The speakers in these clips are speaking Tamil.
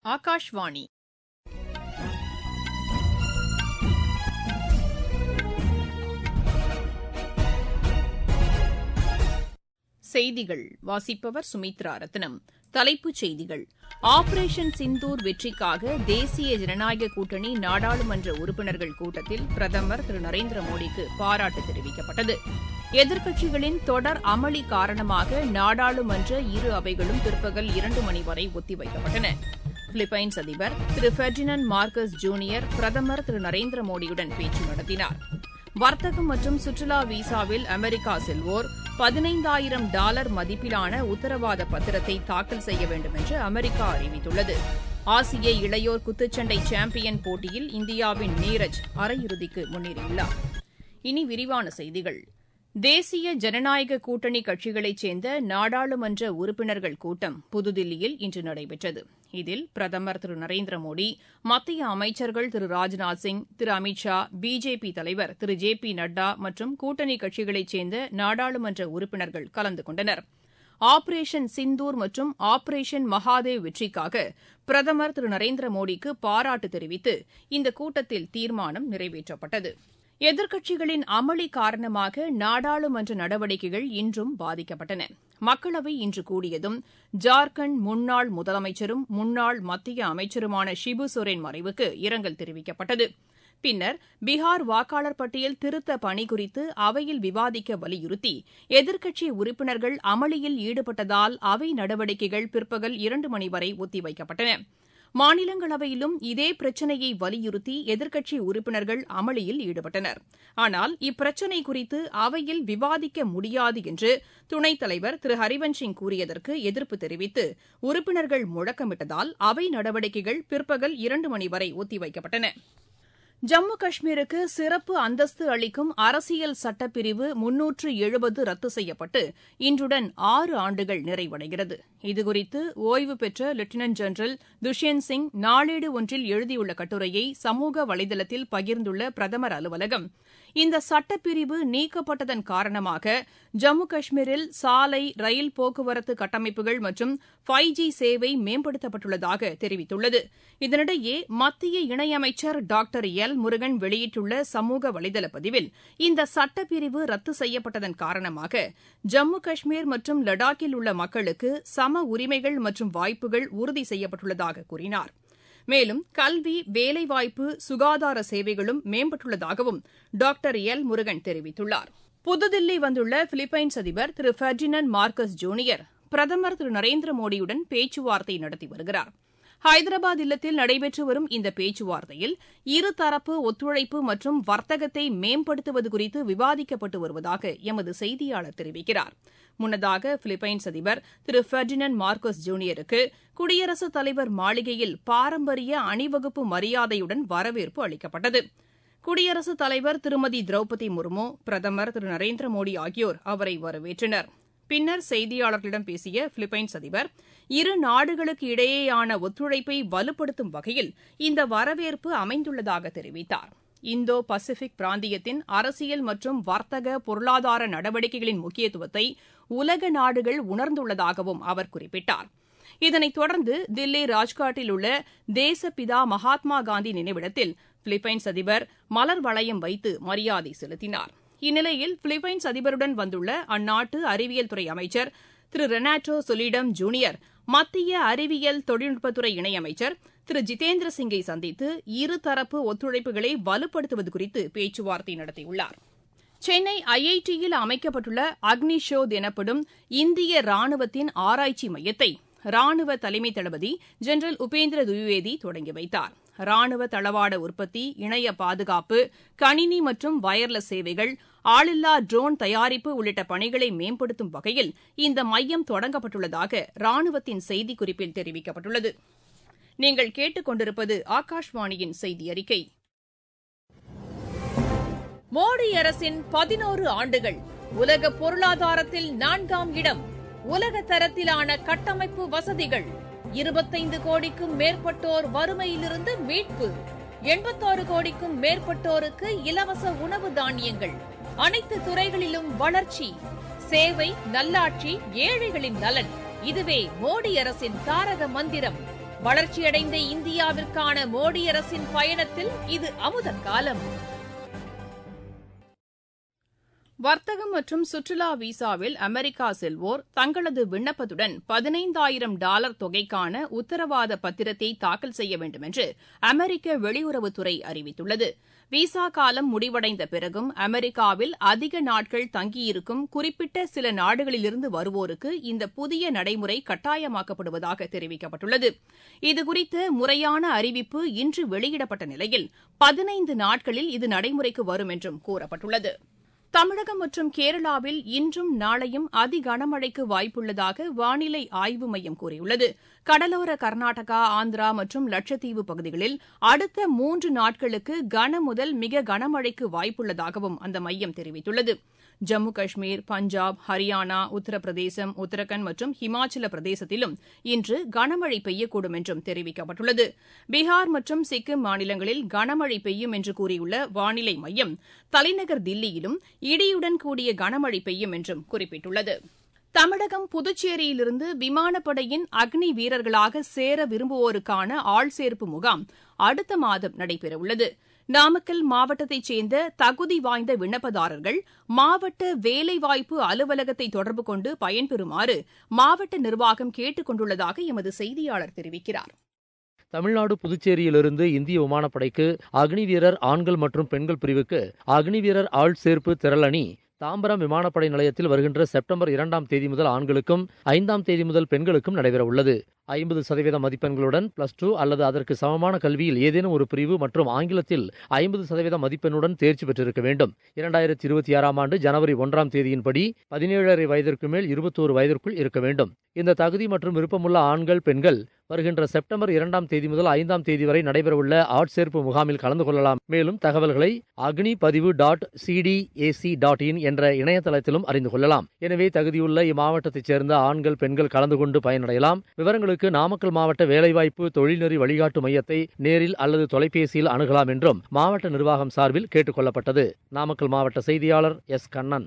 ஆகாஷ்வாணி செய்திகள் வாசிப்பவர் சுமித்ரா ரத்னம் தலைப்புச் செய்திகள் ஆபரேஷன் சிந்தூர் வெற்றிக்காக தேசிய ஜனநாயக கூட்டணி நாடாளுமன்ற உறுப்பினர்கள் கூட்டத்தில் பிரதமர் திரு நரேந்திர மோடிக்கு பாராட்டு தெரிவிக்கப்பட்டது எதிர்க்கட்சிகளின் தொடர் அமளி காரணமாக நாடாளுமன்ற இரு அவைகளும் பிற்பகல் இரண்டு மணி வரை ஒத்திவைக்கப்பட்டன பிலிப்பைன்ஸ் அதிபர் திரு பெர்டினன் மார்கஸ் ஜூனியர் பிரதமர் திரு நரேந்திர மோடியுடன் பேச்சு நடத்தினார் வர்த்தகம் மற்றும் சுற்றுலா விசாவில் அமெரிக்கா செல்வோர் பதினைந்தாயிரம் டாலர் மதிப்பிலான உத்தரவாத பத்திரத்தை தாக்கல் செய்ய வேண்டும் என்று அமெரிக்கா அறிவித்துள்ளது ஆசிய இளையோர் குத்துச்சண்டை சாம்பியன் போட்டியில் இந்தியாவின் நீரஜ் அரையிறுதிக்கு முன்னேறியுள்ளார் இனி விரிவான செய்திகள் தேசிய ஜனநாயக கூட்டணி கட்சிகளைச் சேர்ந்த நாடாளுமன்ற உறுப்பினர்கள் கூட்டம் புதுதில்லியில் இன்று நடைபெற்றது இதில் பிரதமர் திரு நரேந்திர மோடி மத்திய அமைச்சர்கள் திரு ராஜ்நாத் சிங் திரு அமித் ஷா பிஜேபி தலைவர் திரு ஜே பி நட்டா மற்றும் கூட்டணி கட்சிகளைச் சேர்ந்த நாடாளுமன்ற உறுப்பினர்கள் கலந்து கொண்டனர் ஆபரேஷன் சிந்தூர் மற்றும் ஆபரேஷன் மகாதேவ் வெற்றிக்காக பிரதமர் திரு நரேந்திர மோடிக்கு பாராட்டு தெரிவித்து இந்த கூட்டத்தில் தீர்மானம் நிறைவேற்றப்பட்டது எதிர்க்கட்சிகளின் அமளி காரணமாக நாடாளுமன்ற நடவடிக்கைகள் இன்றும் பாதிக்கப்பட்டன மக்களவை இன்று கூடியதும் ஜார்க்கண்ட் முன்னாள் முதலமைச்சரும் முன்னாள் மத்திய அமைச்சருமான ஷிபு சோரன் மறைவுக்கு இரங்கல் தெரிவிக்கப்பட்டது பின்னர் பீகார் வாக்காளர் பட்டியல் திருத்த பணி குறித்து அவையில் விவாதிக்க வலியுறுத்தி எதிர்க்கட்சி உறுப்பினர்கள் அமளியில் ஈடுபட்டதால் அவை நடவடிக்கைகள் பிற்பகல் இரண்டு மணி வரை ஒத்திவைக்கப்பட்டன மாநிலங்களவையிலும் இதே பிரச்சினையை வலியுறுத்தி எதிர்க்கட்சி உறுப்பினர்கள் அமளியில் ஈடுபட்டனர் ஆனால் இப்பிரச்சினை குறித்து அவையில் விவாதிக்க முடியாது என்று துணைத் தலைவர் திரு ஹரிவன்ஷ் சிங் கூறியதற்கு எதிர்ப்பு தெரிவித்து உறுப்பினர்கள் முழக்கமிட்டதால் அவை நடவடிக்கைகள் பிற்பகல் இரண்டு மணி வரை ஒத்திவைக்கப்பட்டன ஜம்மு காஷ்மீருக்கு சிறப்பு அந்தஸ்து அளிக்கும் அரசியல் சட்டப்பிரிவு முன்னூற்று எழுபது ரத்து செய்யப்பட்டு இன்றுடன் ஆறு ஆண்டுகள் நிறைவடைகிறது இதுகுறித்து ஓய்வு பெற்ற லெப்டினன்ட் ஜெனரல் துஷ்யந்த் சிங் நாளேடு ஒன்றில் எழுதியுள்ள கட்டுரையை சமூக வலைதளத்தில் பகிர்ந்துள்ள பிரதமர் அலுவலகம் இந்த சட்டப்பிரிவு நீக்கப்பட்டதன் காரணமாக ஜம்மு காஷ்மீரில் சாலை ரயில் போக்குவரத்து கட்டமைப்புகள் மற்றும் ஃபைவ் ஜி சேவை மேம்படுத்தப்பட்டுள்ளதாக தெரிவித்துள்ளது இதனிடையே மத்திய இணையமைச்சர் டாக்டர் எல் முருகன் வெளியிட்டுள்ள சமூக வலைதள பதிவில் இந்த சட்டப்பிரிவு ரத்து செய்யப்பட்டதன் காரணமாக ஜம்மு காஷ்மீர் மற்றும் லடாக்கில் உள்ள மக்களுக்கு சம உரிமைகள் மற்றும் வாய்ப்புகள் உறுதி செய்யப்பட்டுள்ளதாக கூறினார் மேலும் கல்வி வேலைவாய்ப்பு சுகாதார சேவைகளும் மேம்பட்டுள்ளதாகவும் டாக்டர் எல் முருகன் தெரிவித்துள்ளார் புதுதில்லி வந்துள்ள பிலிப்பைன்ஸ் அதிபர் திரு பெர்டினன் மார்கஸ் ஜூனியர் பிரதமர் திரு நரேந்திர மோடியுடன் பேச்சுவார்த்தை நடத்தி வருகிறார் ஹைதராபாத் இல்லத்தில் நடைபெற்று வரும் இந்த பேச்சுவார்த்தையில் இருதரப்பு ஒத்துழைப்பு மற்றும் வர்த்தகத்தை மேம்படுத்துவது குறித்து விவாதிக்கப்பட்டு வருவதாக எமது செய்தியாளர் தெரிவிக்கிறார் முன்னதாக பிலிப்பைன்ஸ் அதிபர் திரு பெர்டினன் மார்கோஸ் ஜூனியருக்கு குடியரசுத் தலைவர் மாளிகையில் பாரம்பரிய அணிவகுப்பு மரியாதையுடன் வரவேற்பு அளிக்கப்பட்டது குடியரசுத் தலைவர் திருமதி திரௌபதி முர்மு பிரதமர் திரு நரேந்திர மோடி ஆகியோர் அவரை வரவேற்றனர் பின்னர் செய்தியாளர்களிடம் பேசிய பிலிப்பைன்ஸ் அதிபர் இரு நாடுகளுக்கு இடையேயான ஒத்துழைப்பை வலுப்படுத்தும் வகையில் இந்த வரவேற்பு அமைந்துள்ளதாக தெரிவித்தார் இந்தோ பசிபிக் பிராந்தியத்தின் அரசியல் மற்றும் வர்த்தக பொருளாதார நடவடிக்கைகளின் முக்கியத்துவத்தை உலக நாடுகள் உணர்ந்துள்ளதாகவும் அவர் குறிப்பிட்டார் இதனைத் தொடர்ந்து தில்லி ராஜ்காட்டில் உள்ள தேசப்பிதா மகாத்மா காந்தி நினைவிடத்தில் பிலிப்பைன்ஸ் அதிபர் மலர் வளையம் வைத்து மரியாதை செலுத்தினார் இந்நிலையில் பிலிப்பைன்ஸ் அதிபருடன் வந்துள்ள அந்நாட்டு அறிவியல் துறை அமைச்சர் திரு ரெனாட்டோ சொலிடம் ஜூனியர் மத்திய அறிவியல் தொழில்நுட்பத்துறை இணையமைச்சர் திரு ஜிதேந்திர சிங்கை சந்தித்து இருதரப்பு ஒத்துழைப்புகளை வலுப்படுத்துவது குறித்து பேச்சுவார்த்தை நடத்தியுள்ளார் சென்னை ஐஐடியில் அமைக்கப்பட்டுள்ள அக்னிஷோத் எனப்படும் இந்திய ராணுவத்தின் ஆராய்ச்சி மையத்தை ராணுவ தலைமை தளபதி ஜெனரல் உபேந்திர துவிவேதி தொடங்கி வைத்தார் ராணுவ தளவாட உற்பத்தி இணைய பாதுகாப்பு கணினி மற்றும் வயர்லெஸ் சேவைகள் ஆளில்லா ட்ரோன் தயாரிப்பு உள்ளிட்ட பணிகளை மேம்படுத்தும் வகையில் இந்த மையம் தொடங்கப்பட்டுள்ளதாக ராணுவத்தின் செய்திக்குறிப்பில் தெரிவிக்கப்பட்டுள்ளது நீங்கள் கேட்டுக்கொண்டிருப்பது ஆகாஷ்வாணியின் செய்தி அறிக்கை மோடி அரசின் பதினோரு ஆண்டுகள் உலக பொருளாதாரத்தில் நான்காம் இடம் உலக தரத்திலான கட்டமைப்பு வசதிகள் இருபத்தைந்து கோடிக்கும் மேற்பட்டோர் வறுமையிலிருந்து மீட்பு எண்பத்தாறு கோடிக்கும் மேற்பட்டோருக்கு இலவச உணவு தானியங்கள் அனைத்து துறைகளிலும் வளர்ச்சி சேவை நல்லாட்சி ஏழைகளின் நலன் இதுவே மோடி அரசின் தாரக மந்திரம் வளர்ச்சியடைந்த இந்தியாவிற்கான மோடி அரசின் பயணத்தில் இது அமுத காலம் வர்த்தகம் மற்றும் சுற்றுலா விசாவில் அமெரிக்கா செல்வோர் தங்களது விண்ணப்பத்துடன் பதினைந்தாயிரம் டாலர் தொகைக்கான உத்தரவாத பத்திரத்தை தாக்கல் செய்ய வேண்டும் என்று அமெரிக்க வெளியுறவுத்துறை அறிவித்துள்ளது விசா காலம் முடிவடைந்த பிறகும் அமெரிக்காவில் அதிக நாட்கள் தங்கியிருக்கும் குறிப்பிட்ட சில நாடுகளிலிருந்து வருவோருக்கு இந்த புதிய நடைமுறை கட்டாயமாக்கப்படுவதாக தெரிவிக்கப்பட்டுள்ளது இதுகுறித்த முறையான அறிவிப்பு இன்று வெளியிடப்பட்ட நிலையில் பதினைந்து நாட்களில் இது நடைமுறைக்கு வரும் என்றும் கூறப்பட்டுள்ளது தமிழகம் மற்றும் கேரளாவில் இன்றும் நாளையும் அதி கனமழைக்கு வாய்ப்புள்ளதாக வானிலை ஆய்வு மையம் கூறியுள்ளது கடலோர கர்நாடகா ஆந்திரா மற்றும் லட்சத்தீவு பகுதிகளில் அடுத்த மூன்று நாட்களுக்கு கன முதல் மிக கனமழைக்கு வாய்ப்புள்ளதாகவும் அந்த மையம் தெரிவித்துள்ளது ஜம்மு காஷ்மீர் பஞ்சாப் ஹரியானா உத்தரப்பிரதேசம் உத்தரகண்ட் மற்றும் ஹிமாச்சல பிரதேசத்திலும் இன்று கனமழை பெய்யக்கூடும் என்றும் தெரிவிக்கப்பட்டுள்ளது பீகார் மற்றும் சிக்கிம் மாநிலங்களில் கனமழை பெய்யும் என்று கூறியுள்ள வானிலை மையம் தலைநகர் தில்லியிலும் இடியுடன் கூடிய கனமழை பெய்யும் என்றும் குறிப்பிட்டுள்ளது தமிழகம் புதுச்சேரியிலிருந்து விமானப்படையின் அக்னி வீரர்களாக சேர விரும்புவோருக்கான ஆள் சேர்ப்பு முகாம் அடுத்த மாதம் நடைபெறவுள்ளது நாமக்கல் மாவட்டத்தைச் சேர்ந்த தகுதி வாய்ந்த விண்ணப்பதாரர்கள் மாவட்ட வேலைவாய்ப்பு அலுவலகத்தை தொடர்பு கொண்டு பயன்பெறுமாறு மாவட்ட நிர்வாகம் கேட்டுக் கொண்டுள்ளதாக எமது செய்தியாளர் தெரிவிக்கிறார் தமிழ்நாடு புதுச்சேரியிலிருந்து இந்திய விமானப்படைக்கு அக்னி வீரர் ஆண்கள் மற்றும் பெண்கள் பிரிவுக்கு அக்னி வீரர் ஆள் சேர்ப்பு திரளணி தாம்பரம் விமானப்படை நிலையத்தில் வருகின்ற செப்டம்பர் இரண்டாம் தேதி முதல் ஆண்களுக்கும் ஐந்தாம் தேதி முதல் பெண்களுக்கும் நடைபெற உள்ளது ஐம்பது சதவீத மதிப்பெண்களுடன் பிளஸ் டூ அல்லது அதற்கு சமமான கல்வியில் ஏதேனும் ஒரு பிரிவு மற்றும் ஆங்கிலத்தில் ஐம்பது சதவீத மதிப்பெண்ணுடன் தேர்ச்சி பெற்றிருக்க வேண்டும் இரண்டாயிரத்தி இருபத்தி ஆறாம் ஆண்டு ஜனவரி ஒன்றாம் தேதியின்படி பதினேழரை வயதிற்கு மேல் இருபத்தோரு வயதிற்குள் இருக்க வேண்டும் இந்த தகுதி மற்றும் விருப்பமுள்ள ஆண்கள் பெண்கள் வருகின்ற செப்டம்பர் இரண்டாம் தேதி முதல் ஐந்தாம் தேதி வரை நடைபெறவுள்ள ஆட்சேர்ப்பு முகாமில் கலந்து கொள்ளலாம் மேலும் தகவல்களை அக்னி பதிவு டாட் சிடிஏசி டாட் இன் என்ற இணையதளத்திலும் அறிந்து கொள்ளலாம் எனவே தகுதியுள்ள இம்மாவட்டத்தைச் சேர்ந்த ஆண்கள் பெண்கள் கலந்து கொண்டு பயனடையலாம் விவரங்களுக்கு நாமக்கல் மாவட்ட வேலைவாய்ப்பு தொழில்நெறி வழிகாட்டு மையத்தை நேரில் அல்லது தொலைபேசியில் அணுகலாம் என்றும் மாவட்ட நிர்வாகம் சார்பில் கேட்டுக் கொள்ளப்பட்டது நாமக்கல் மாவட்ட செய்தியாளர் எஸ் கண்ணன்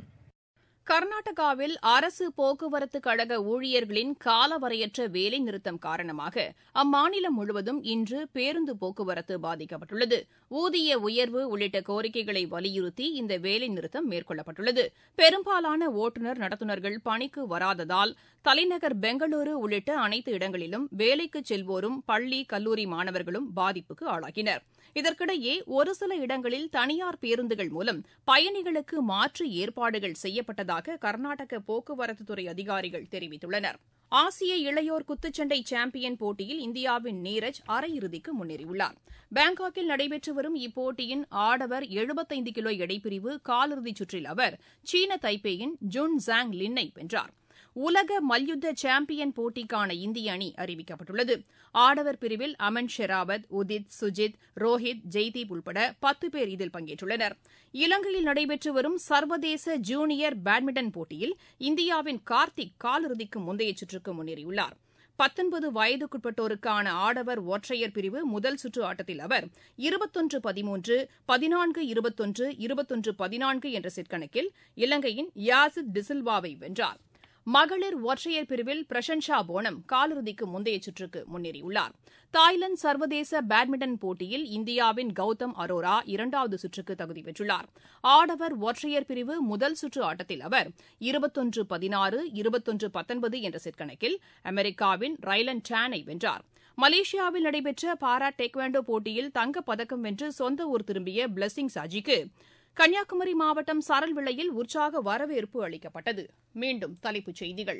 கர்நாடகாவில் அரசு போக்குவரத்து கழக ஊழியர்களின் காலவரையற்ற வேலை நிறுத்தம் காரணமாக அம்மாநிலம் முழுவதும் இன்று பேருந்து போக்குவரத்து பாதிக்கப்பட்டுள்ளது ஊதிய உயர்வு உள்ளிட்ட கோரிக்கைகளை வலியுறுத்தி இந்த வேலை நிறுத்தம் மேற்கொள்ளப்பட்டுள்ளது பெரும்பாலான ஓட்டுநர் நடத்துனர்கள் பணிக்கு வராததால் தலைநகர் பெங்களூரு உள்ளிட்ட அனைத்து இடங்களிலும் வேலைக்கு செல்வோரும் பள்ளி கல்லூரி மாணவர்களும் பாதிப்புக்கு ஆளாகினர் இதற்கிடையே ஒரு சில இடங்களில் தனியார் பேருந்துகள் மூலம் பயணிகளுக்கு மாற்று ஏற்பாடுகள் செய்யப்பட்டதாக கர்நாடக போக்குவரத்துத்துறை அதிகாரிகள் தெரிவித்துள்ளனர் ஆசிய இளையோர் குத்துச்சண்டை சாம்பியன் போட்டியில் இந்தியாவின் நீரஜ் அரையிறுதிக்கு முன்னேறியுள்ளார் பாங்காக்கில் நடைபெற்று வரும் இப்போட்டியின் ஆடவர் எழுபத்தைந்து கிலோ எடைப்பிரிவு காலிறுதிச் சுற்றில் அவர் சீன தைப்பேயின் ஜுன் ஜாங் லின்னை வென்றார் உலக மல்யுத்த சாம்பியன் போட்டிக்கான இந்திய அணி அறிவிக்கப்பட்டுள்ளது ஆடவர் பிரிவில் அமன் ஷெராவத் உதித் சுஜித் ரோஹித் ஜெய்தீப் உள்பட பத்து பேர் இதில் பங்கேற்றுள்ளனர் இலங்கையில் நடைபெற்று வரும் சர்வதேச ஜூனியர் பேட்மிண்டன் போட்டியில் இந்தியாவின் கார்த்திக் காலிறுதிக்கு முந்தைய சுற்றுக்கு முன்னேறியுள்ளார் பத்தொன்பது வயதுக்குட்பட்டோருக்கான ஆடவர் ஒற்றையர் பிரிவு முதல் சுற்று ஆட்டத்தில் அவர் இருபத்தொன்று பதிமூன்று பதினான்கு இருபத்தொன்று இருபத்தொன்று பதினான்கு என்ற செட் கணக்கில் இலங்கையின் யாசித் டிசில்வாவை வென்றார் மகளிர் ஒற்றையர் பிரிவில் பிரசன்ஷா போனம் காலிறுதிக்கு முந்தைய சுற்றுக்கு முன்னேறியுள்ளார் தாய்லாந்து சர்வதேச பேட்மிண்டன் போட்டியில் இந்தியாவின் கௌதம் அரோரா இரண்டாவது சுற்றுக்கு தகுதி பெற்றுள்ளார் ஆடவர் ஒற்றையர் பிரிவு முதல் சுற்று ஆட்டத்தில் அவர் இருபத்தொன்று பதினாறு இருபத்தொன்று பத்தொன்பது என்ற செட் கணக்கில் அமெரிக்காவின் ரைலன் டானை வென்றார் மலேசியாவில் நடைபெற்ற பாரா டெக்வாண்டோ போட்டியில் தங்கப்பதக்கம் வென்று சொந்த ஊர் திரும்பிய பிளஸிங் சாஜிக்கு கன்னியாகுமரி மாவட்டம் சரல்விளையில் உற்சாக வரவேற்பு அளிக்கப்பட்டது மீண்டும் தலைப்புச் செய்திகள்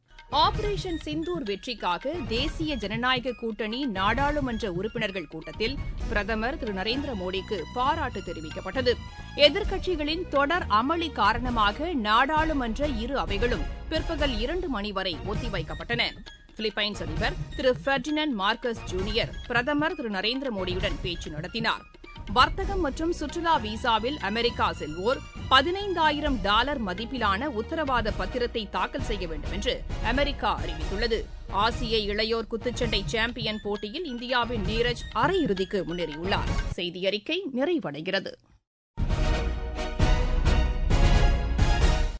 ஆபரேஷன் சிந்தூர் வெற்றிக்காக தேசிய ஜனநாயக கூட்டணி நாடாளுமன்ற உறுப்பினர்கள் கூட்டத்தில் பிரதமர் திரு நரேந்திர மோடிக்கு பாராட்டு தெரிவிக்கப்பட்டது எதிர்க்கட்சிகளின் தொடர் அமளி காரணமாக நாடாளுமன்ற இரு அவைகளும் பிற்பகல் இரண்டு மணி வரை ஒத்திவைக்கப்பட்டன பிலிப்பைன்ஸ் அதிபர் திரு பெர்டினன் மார்க்கஸ் ஜூனியர் பிரதமர் திரு நரேந்திர மோடியுடன் பேச்சு நடத்தினார் வர்த்தகம் மற்றும் சுற்றுலா விசாவில் அமெரிக்கா செல்வோர் பதினைந்தாயிரம் டாலர் மதிப்பிலான உத்தரவாத பத்திரத்தை தாக்கல் செய்ய வேண்டும் என்று அமெரிக்கா அறிவித்துள்ளது ஆசிய இளையோர் குத்துச்சண்டை சாம்பியன் போட்டியில் இந்தியாவின் நீரஜ் அரையிறுதிக்கு முன்னேறியுள்ளார் செய்தி அறிக்கை நிறைவடைகிறது